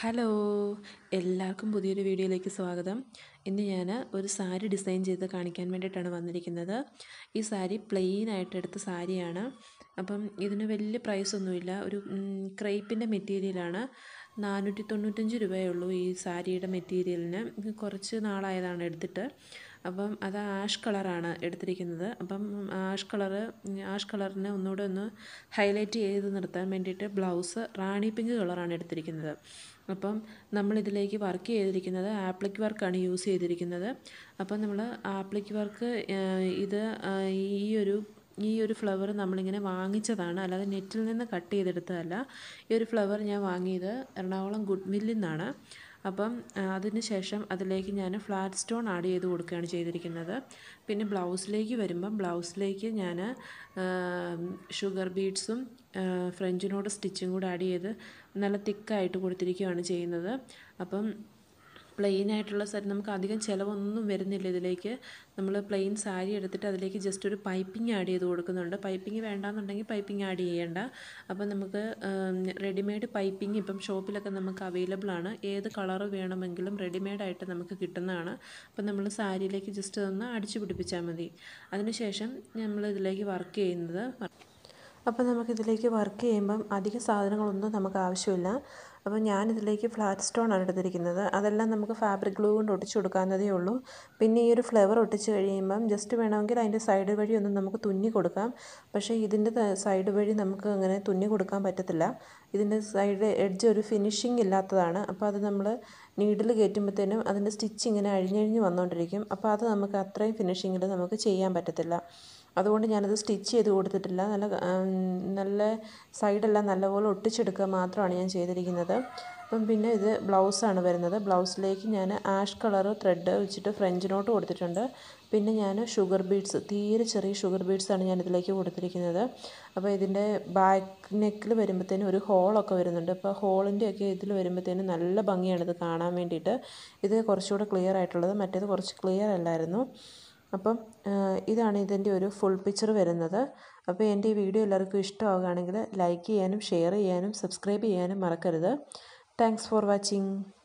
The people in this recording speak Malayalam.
ഹലോ എല്ലാവർക്കും പുതിയൊരു വീഡിയോയിലേക്ക് സ്വാഗതം ഇന്ന് ഞാൻ ഒരു സാരി ഡിസൈൻ ചെയ്ത് കാണിക്കാൻ വേണ്ടിയിട്ടാണ് വന്നിരിക്കുന്നത് ഈ സാരി പ്ലെയിൻ ആയിട്ട് എടുത്ത സാരിയാണ് അപ്പം ഇതിന് വലിയ പ്രൈസൊന്നുമില്ല ഒരു ക്രേപ്പിൻ്റെ മെറ്റീരിയലാണ് നാനൂറ്റി തൊണ്ണൂറ്റഞ്ച് രൂപയേ ഉള്ളൂ ഈ സാരിയുടെ മെറ്റീരിയലിന് ഇത് കുറച്ച് നാളായതാണ് എടുത്തിട്ട് അപ്പം അത് ആഷ് കളറാണ് എടുത്തിരിക്കുന്നത് അപ്പം ആഷ് കളറ് ആഷ് കളറിനെ ഒന്നുകൂടെ ഒന്ന് ഹൈലൈറ്റ് ചെയ്ത് നിർത്താൻ വേണ്ടിയിട്ട് ബ്ലൗസ് റാണി പിങ്ക് കളറാണ് എടുത്തിരിക്കുന്നത് അപ്പം നമ്മളിതിലേക്ക് വർക്ക് ചെയ്തിരിക്കുന്നത് ആപ്ലിക് വർക്കാണ് യൂസ് ചെയ്തിരിക്കുന്നത് അപ്പം നമ്മൾ ആപ്ലിക് വർക്ക് ഇത് ഈ ഒരു ഈ ഒരു ഫ്ലവർ നമ്മളിങ്ങനെ വാങ്ങിച്ചതാണ് അല്ലാതെ നെറ്റിൽ നിന്ന് കട്ട് ചെയ്തെടുത്തതല്ല ഈ ഒരു ഫ്ലവർ ഞാൻ വാങ്ങിയത് എറണാകുളം ഗുഡ് മില്ലിൽ നിന്നാണ് അപ്പം അതിന് ശേഷം അതിലേക്ക് ഞാൻ ഫ്ലാറ്റ് സ്റ്റോൺ ആഡ് ചെയ്ത് കൊടുക്കുകയാണ് ചെയ്തിരിക്കുന്നത് പിന്നെ ബ്ലൗസിലേക്ക് വരുമ്പം ബ്ലൗസിലേക്ക് ഞാൻ ഷുഗർ ബീഡ്സും ഫ്രഞ്ച് നോട്ട് സ്റ്റിച്ചും കൂടെ ആഡ് ചെയ്ത് നല്ല തിക്കായിട്ട് കൊടുത്തിരിക്കുകയാണ് ചെയ്യുന്നത് അപ്പം പ്ലെയിൻ ആയിട്ടുള്ള സാരി നമുക്ക് അധികം ചിലവൊന്നും വരുന്നില്ല ഇതിലേക്ക് നമ്മൾ പ്ലെയിൻ സാരി എടുത്തിട്ട് അതിലേക്ക് ജസ്റ്റ് ഒരു പൈപ്പിംഗ് ആഡ് ചെയ്ത് കൊടുക്കുന്നുണ്ട് പൈപ്പിംഗ് വേണ്ടാന്നുണ്ടെങ്കിൽ പൈപ്പിംഗ് ആഡ് ചെയ്യേണ്ട അപ്പം നമുക്ക് റെഡിമെയ്ഡ് പൈപ്പിംഗ് ഇപ്പം ഷോപ്പിലൊക്കെ നമുക്ക് അവൈലബിൾ ആണ് ഏത് കളർ വേണമെങ്കിലും റെഡിമെയ്ഡായിട്ട് നമുക്ക് കിട്ടുന്നതാണ് അപ്പം നമ്മൾ സാരിയിലേക്ക് ജസ്റ്റ് ഒന്ന് അടിച്ചു പിടിപ്പിച്ചാൽ മതി അതിനുശേഷം നമ്മൾ ഇതിലേക്ക് വർക്ക് ചെയ്യുന്നത് അപ്പോൾ നമുക്കിതിലേക്ക് വർക്ക് ചെയ്യുമ്പം അധിക സാധനങ്ങളൊന്നും നമുക്ക് ആവശ്യമില്ല അപ്പോൾ ഞാനിതിലേക്ക് ഫ്ലാറ്റ് സ്റ്റോൺ ആണ് എടുത്തിരിക്കുന്നത് അതെല്ലാം നമുക്ക് ഫാബ്രിക് ഗ്ലൂ കൊണ്ട് ഒട്ടിച്ചു കൊടുക്കാവുന്നതേ ഉള്ളൂ പിന്നെ ഈ ഒരു ഫ്ലവർ ഒട്ടിച്ച് കഴിയുമ്പം ജസ്റ്റ് വേണമെങ്കിൽ അതിൻ്റെ സൈഡ് വഴി ഒന്ന് നമുക്ക് തുന്നി കൊടുക്കാം പക്ഷേ ഇതിൻ്റെ സൈഡ് വഴി നമുക്ക് അങ്ങനെ തുന്നി കൊടുക്കാൻ പറ്റത്തില്ല ഇതിൻ്റെ സൈഡ് എഡ്ജ് ഒരു ഫിനിഷിങ് ഇല്ലാത്തതാണ് അപ്പോൾ അത് നമ്മൾ നീഡിൽ കയറ്റുമ്പോഴത്തേനും അതിൻ്റെ സ്റ്റിച്ച് ഇങ്ങനെ അഴിഞ്ഞഴിഞ്ഞ് വന്നുകൊണ്ടിരിക്കും അപ്പോൾ അത് നമുക്ക് അത്രയും ഫിനിഷിങ്ങിൽ നമുക്ക് ചെയ്യാൻ പറ്റത്തില്ല അതുകൊണ്ട് ഞാനത് സ്റ്റിച്ച് ചെയ്ത് കൊടുത്തിട്ടില്ല നല്ല നല്ല സൈഡെല്ലാം നല്ലപോലെ ഒട്ടിച്ചെടുക്കുക മാത്രമാണ് ഞാൻ ചെയ്തിരിക്കുന്നത് അപ്പം പിന്നെ ഇത് ബ്ലൗസാണ് വരുന്നത് ബ്ലൗസിലേക്ക് ഞാൻ ആഷ് കളർ ത്രെഡ് വെച്ചിട്ട് ഫ്രഞ്ച് നോട്ട് കൊടുത്തിട്ടുണ്ട് പിന്നെ ഞാൻ ഷുഗർ ബീഡ്സ് തീരെ ചെറിയ ഷുഗർ ബീഡ്സാണ് ഞാൻ ഇതിലേക്ക് കൊടുത്തിരിക്കുന്നത് അപ്പോൾ ഇതിൻ്റെ ബാക്ക് നെക്കിൽ വരുമ്പോഴത്തേനും ഒരു ഹോളൊക്കെ വരുന്നുണ്ട് അപ്പോൾ ഹോളിൻ്റെയൊക്കെ ഇതിൽ വരുമ്പോഴത്തേനും നല്ല ഭംഗിയാണ് ഇത് കാണാൻ വേണ്ടിയിട്ട് ഇത് കുറച്ചുകൂടെ ക്ലിയർ ആയിട്ടുള്ളത് മറ്റേത് കുറച്ച് ക്ലിയർ അല്ലായിരുന്നു അപ്പം ഇതാണ് ഇതിൻ്റെ ഒരു ഫുൾ പിക്ചർ വരുന്നത് അപ്പോൾ എൻ്റെ ഈ വീഡിയോ എല്ലാവർക്കും ഇഷ്ടമാവുകയാണെങ്കിൽ ലൈക്ക് ചെയ്യാനും ഷെയർ ചെയ്യാനും സബ്സ്ക്രൈബ് ചെയ്യാനും മറക്കരുത് താങ്ക്സ് ഫോർ വാച്ചിങ്